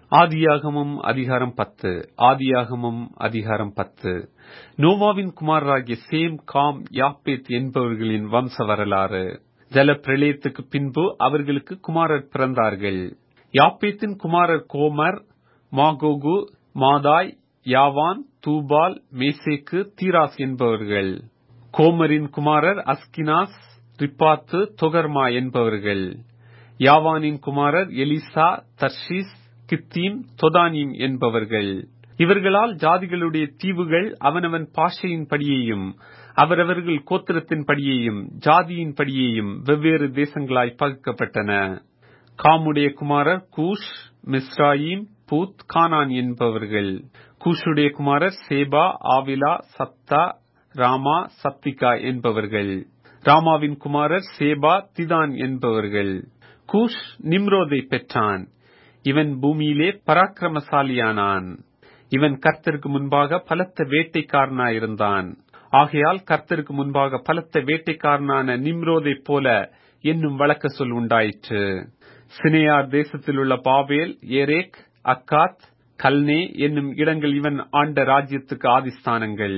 ஆதியாகமம் அதிகாரம் பத்து ஆதியாகமம் அதிகாரம் பத்து நோவாவின் குமாரராகிய சேம் காம் யாப்பேத் என்பவர்களின் வம்ச வரலாறு ஜல பிரளயத்துக்கு பின்பு அவர்களுக்கு குமாரர் பிறந்தார்கள் யாப்பேத்தின் குமாரர் கோமர் மாகோகு மாதாய் யாவான் தூபால் மேசேக்கு தீராஸ் என்பவர்கள் கோமரின் குமாரர் அஸ்கினாஸ் ரிப்பாத்து தொகர்மா என்பவர்கள் யாவானின் குமாரர் எலிசா தர்ஷீஸ் கித்தீம் தொதானீம் என்பவர்கள் இவர்களால் ஜாதிகளுடைய தீவுகள் அவனவன் பாஷையின் படியையும் அவரவர்கள் கோத்திரத்தின் படியையும் ஜாதியின் படியையும் வெவ்வேறு தேசங்களாய் பகுக்கப்பட்டன காமுடைய குமாரர் கூஷ் மிஸ்ராயிம் பூத் கானான் என்பவர்கள் கூஷுடைய குமாரர் சேபா ஆவிலா சப்தா ராமா சப்திகா என்பவர்கள் ராமாவின் குமாரர் சேபா திதான் என்பவர்கள் கூஷ் நிம்ரோதை பெற்றான் இவன் பூமியிலே பராக்கிரமசாலியானான் இவன் கர்த்தருக்கு முன்பாக பலத்த வேட்டைக்காரனாயிருந்தான் ஆகையால் கர்த்தருக்கு முன்பாக பலத்த வேட்டைக்காரனான நிம்ரோதை போல என்னும் வழக்க சொல் உண்டாயிற்று சினையார் தேசத்தில் உள்ள பாபேல் ஏரேக் அக்காத் கல்னே என்னும் இடங்கள் இவன் ஆண்ட ராஜ்யத்துக்கு ஆதிஸ்தானங்கள்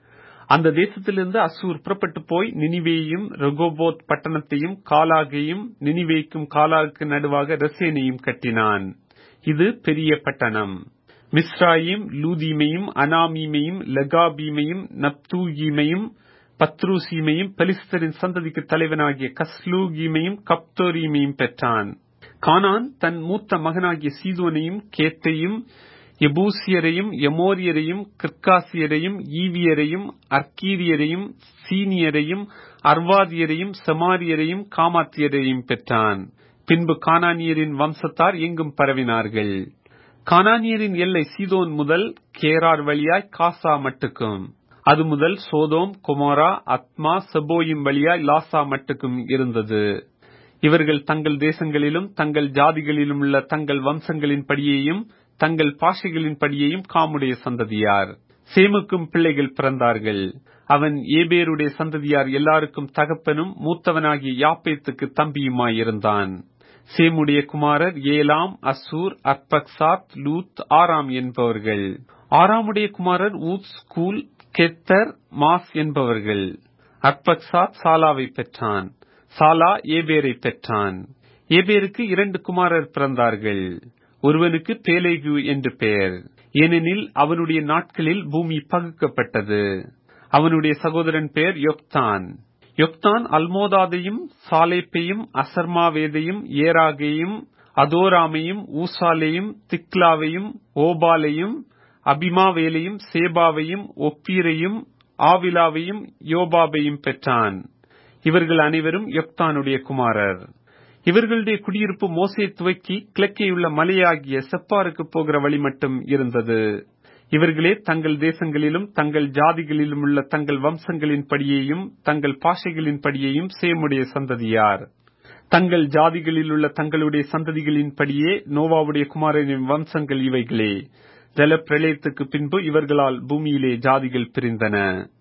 அந்த தேசத்திலிருந்து அசூர் புறப்பட்டு போய் நினிவேயையும் ரெகோபோத் பட்டணத்தையும் காலாகையும் நினிவேக்கும் காலாகுக்கு நடுவாக ரசேனையும் கட்டினான் இது பெரிய பட்டணம் மிஸ்ராயிம் லூதீமையும் அனாமீமையும் லெகாபீமையும் நப்தூகீமையும் பத்ரூசீமையும் பெலிஸ்தரின் சந்ததிக்கு தலைவனாகிய கஸ்லூகீமையும் கப்தோரீமையும் பெற்றான் கானான் தன் மூத்த மகனாகிய சீதோனையும் கேத்தையும் எபூசியரையும் எமோரியரையும் கிர்காசியரையும் ஈவியரையும் அர்க்கீரியரையும் சீனியரையும் அர்வாதியரையும் செமாரியரையும் காமாத்தியரையும் பெற்றான் பின்பு கானானியரின் வம்சத்தார் எங்கும் பரவினார்கள் கானானியரின் எல்லை சீதோன் முதல் கேரார் வழியாய் காசா மட்டுக்கும் அது முதல் சோதோம் குமாரா அத்மா செபோயும் வழியாய் லாசா மட்டுக்கும் இருந்தது இவர்கள் தங்கள் தேசங்களிலும் தங்கள் ஜாதிகளிலும் உள்ள தங்கள் வம்சங்களின் படியையும் தங்கள் பாஷைகளின் படியையும் காமுடைய சந்ததியார் சேமுக்கும் பிள்ளைகள் பிறந்தார்கள் அவன் ஏபேருடைய சந்ததியார் எல்லாருக்கும் தகப்பனும் மூத்தவனாகிய யாப்பேத்துக்கு தம்பியுமாயிருந்தான் சேமுடைய குமாரர் ஏலாம் அசூர் அர்பக்சாத் லூத் ஆராம் என்பவர்கள் ஆராமுடைய குமாரர் ஊத் ஸ்கூல் கெத்தர் மாஸ் என்பவர்கள் அர்பக்சாத் சாலாவை பெற்றான் சாலா ஏபேரை பெற்றான் ஏபேருக்கு இரண்டு குமாரர் பிறந்தார்கள் ஒருவனுக்கு பேலேகு என்று பெயர் ஏனெனில் அவனுடைய நாட்களில் பூமி பகுக்கப்பட்டது அவனுடைய சகோதரன் பெயர் யொக்தான் யொக்தான் அல்மோதாதையும் சாலேப்பையும் அசர்மாவேதையும் ஏராகையும் அதோராமையும் ஊசாலையும் திக்லாவையும் ஓபாலையும் அபிமாவேலையும் சேபாவையும் ஒப்பீரையும் ஆவிலாவையும் யோபாபையும் பெற்றான் இவர்கள் அனைவரும் யொக்தானுடைய குமாரர் இவர்களுடைய குடியிருப்பு மோசை துவக்கி கிழக்கேயுள்ள மலையாகிய செப்பாருக்கு போகிற வழி மட்டும் இருந்தது இவர்களே தங்கள் தேசங்களிலும் தங்கள் ஜாதிகளிலும் உள்ள தங்கள் வம்சங்களின் படியையும் தங்கள் பாஷைகளின் படியையும் சேமுடைய சந்ததியார் தங்கள் ஜாதிகளில் உள்ள தங்களுடைய சந்ததிகளின் படியே நோவாவுடைய குமாரனின் வம்சங்கள் இவைகளே ஜல பிரளயத்துக்கு பின்பு இவர்களால் பூமியிலே ஜாதிகள் பிரிந்தன